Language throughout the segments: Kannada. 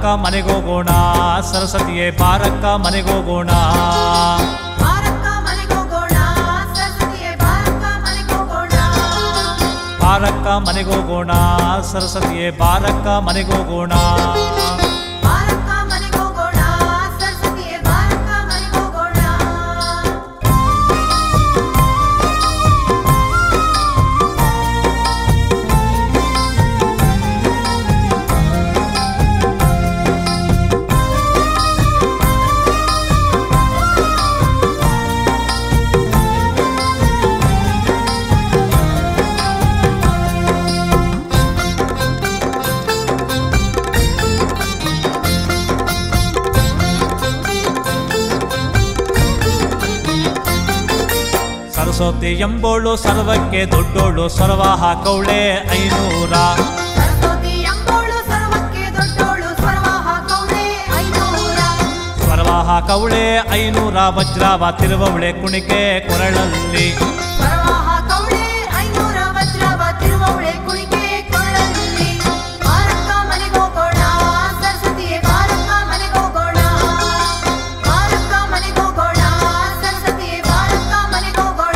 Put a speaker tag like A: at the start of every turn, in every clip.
A: ಮನೆಗೋಗೋಣ ಸರಸ್ವತಿಯೇ ಬಾರಕ್ಕ ಮನೆಗೋಗೋಣ
B: ಬಾರಕ್ಕ ಮನೆಗೋಗೋಣ ಸರಸ್ವತಿಯೇ ಬಾರಕ್ಕ ಮನೆಗೋಗೋಣ
A: ಬಾರಕ್ಕ ಮನೆಗೋಗೋಣ ಸರಸ್ವತಿಯೇ ಬಾರಕ್ಕ ಮನೆಗೋಗೋಣ
B: ಬಾರಕ್ಕ ಮನೆಗೋಗೋಣ ಸರಸ್ವತಿಯೇ ಬಾರಕ್ಕ ಮನೆಗೋಗೋಣ
A: ಸರಸ್ವತಿ ಎಂಬೋಳು ಸರ್ವಕ್ಕೆ ದೊಡ್ಡೋಳು ಸ್ವರವ ಹಾಕೌಳೆ ಐನೂರ
B: ಸರಸ್ವತಿ ಎಂಬೋಳು ಸರ್ವಕ್ಕೆ ದೊಡ್ಡೋಳು ಸ್ವರವ ಹಾಕೌಳೆ ಐನೂರ
A: ಸ್ವರವ ಹಾಕೌಳೆ ಐನೂರ ವಜ್ರವ ತಿರುವವಳೆ ಕುಣಿಕೆ ಕೊರಳಲ್ಲಿ
B: ಸ್ವರವ ಹಾಕೌಳೆ ಐನೂರ ವಜ್ರವ ತಿರುವವಳೆ ಕುಣಿಕೆ ಕೊರಳಲ್ಲಿ ಬಾರಕ್ಕ ಮನೆಗೋಗೋಣ ಸರಸ್ವತಿಯೇ ಬಾರಕ್ಕ ಮನೆಗೋಗೋಣ ಬಾರಕ್ಕ ಮನೆಗೋಗೋಣ ಸರಸ್ವತಿಯೇ ಬಾರಕ್ಕ ಮನೆಗೋಗೋಣ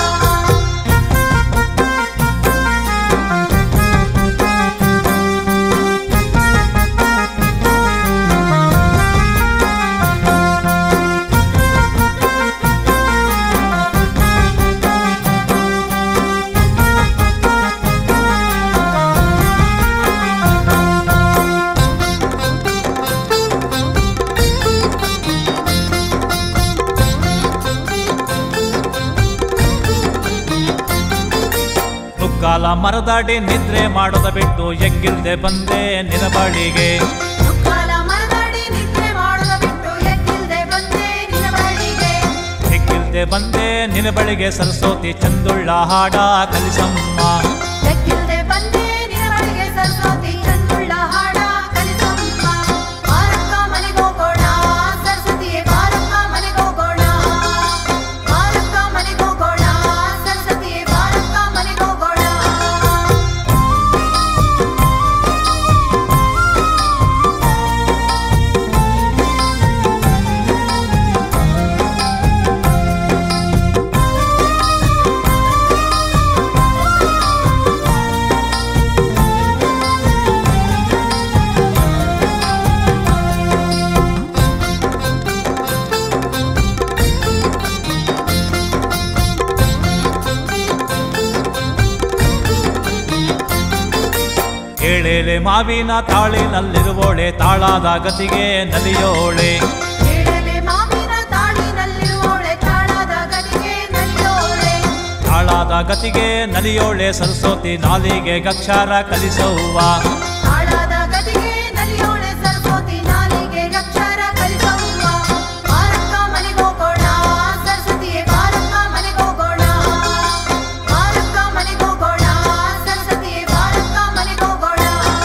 A: ನುಗ್ಗಾಲ ಮರದಾಡಿ ನಿದ್ರೆ ಮಾಡೋದ ಬಿಟ್ಟು ಎಗ್ಗಿಲ್ದೆ ಬಂದೆ ನಿನ ಬಳಿಗೆ
B: ಮುಕ್ಕಾಲ ಮರದಾಡಿ ನಿದ್ರೆ ಮಾಡೋದ ಬಿಟ್ಟು ಎದ್ದಿಲ್ದೆ ಬಂದೆ ನಿನ್ನ ಬಳಿಗೆ
A: ಎಗ್ಗಿಲ್ದೆ ಬಂದೆ ನಿನ ಬಳಿಗೆ ಸರಸ್ವತಿ ಚಂದುಳ್ಳ ಹಾಡ ಕಲಿಸಮ್ಮ
B: ಎದ್ದಿಲ್ದೆ ಬಂದೆ ನಿನ್ನ ಬಳಿಗೆ ಸರಸ್ವತಿ ಚಂದುಳ್ಳ ಹಾಡ ಕಲಿಸಮ್ಮ ಬಾರಕ್ಕ ಮನೆಗೋಗೋಣ ಸರಸ್ವತಿಯೇ ಬಾರಕ್ಕ ಮನೆಗೋಗೋಣ ಬಾರಕ್ಕ ಮನೆಗೋಗೋಣ ಸರಸ್ವತಿಯೇ ಬಾರಕ್ಕ ಮನೆಗೋಗೋಣ
A: ಏಳೇಳೆ ಮಾವಿನ ತಾಳಿನಲ್ಲಿರುವೋಳೆ ತಾಳಾದ ಗತಿಗೆ ನಲಿಯೋಳೆ
B: ಏಳಲೆ ಮಾವಿನ ತಾಳಿನಲ್ಲಿರುವೋಳೆ ತಾಳಾದ ಗದಿಗೆ ನಲಿಯೋಳೆ
A: ತಾಳಾದ ಗತಿಗೆ ನಲಿಯೋಳೆ ಸರಸ್ವತಿ ನಾಲಿಗೆ ಗಕ್ಷಾರ ಕಲಿಸವ್ವ
B: ತಾಳಾದ ಗದಿಗೆ ನಲಿಯೋಳೆ ಸರಸ್ವತಿ ನಾಲಿಗೆ ಅಕ್ಷರ ಕಲಿಸವ್ವ ಬಾರಕ್ಕ ಮನೆಗೋಗೋಣ ಸರಸ್ವತಿಯೇ ಬಾರಕ್ಕ ಮನೆಗೋಗೋಣ ಬಾರಕ್ಕ ಮನೆಗೋಗೋಣ ಸರಸ್ವತಿಯೇ ಬಾರಕ್ಕ ಮನೆಗೋಗೋಣ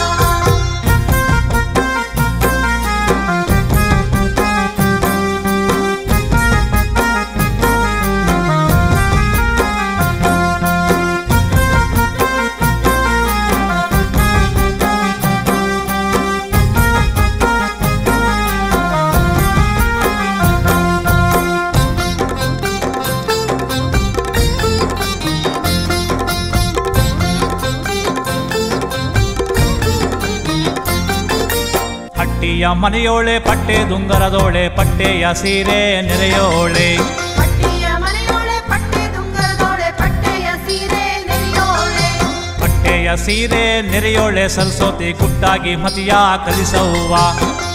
A: ಹಟ್ಟಿಯ ಮನೆಯೋಳೆ ಪಟ್ಟೆ ದುಂಗರದೋಳೆ ಪಟ್ಟೆಯ ಸೀರೆ ನೆರೆಯೋಳೆ
B: ಪಟ್ಟಿಯ ಮನೆಯೋಳೆ ಪಟ್ಟೆ ದುಂಗರದೋಳೆ ಪಟ್ಟೆಯ ಸೀರೆ ನೆರೆಯೋಳೆ
A: ಪಟ್ಟೆಯ ಸೀರೆ ನೆರೆಯೋಳೆ ಸರಸ್ವತಿ ಗುಟ್ಟಾಗಿ ಮತಿಯ ಕಲಿಸವ್ವ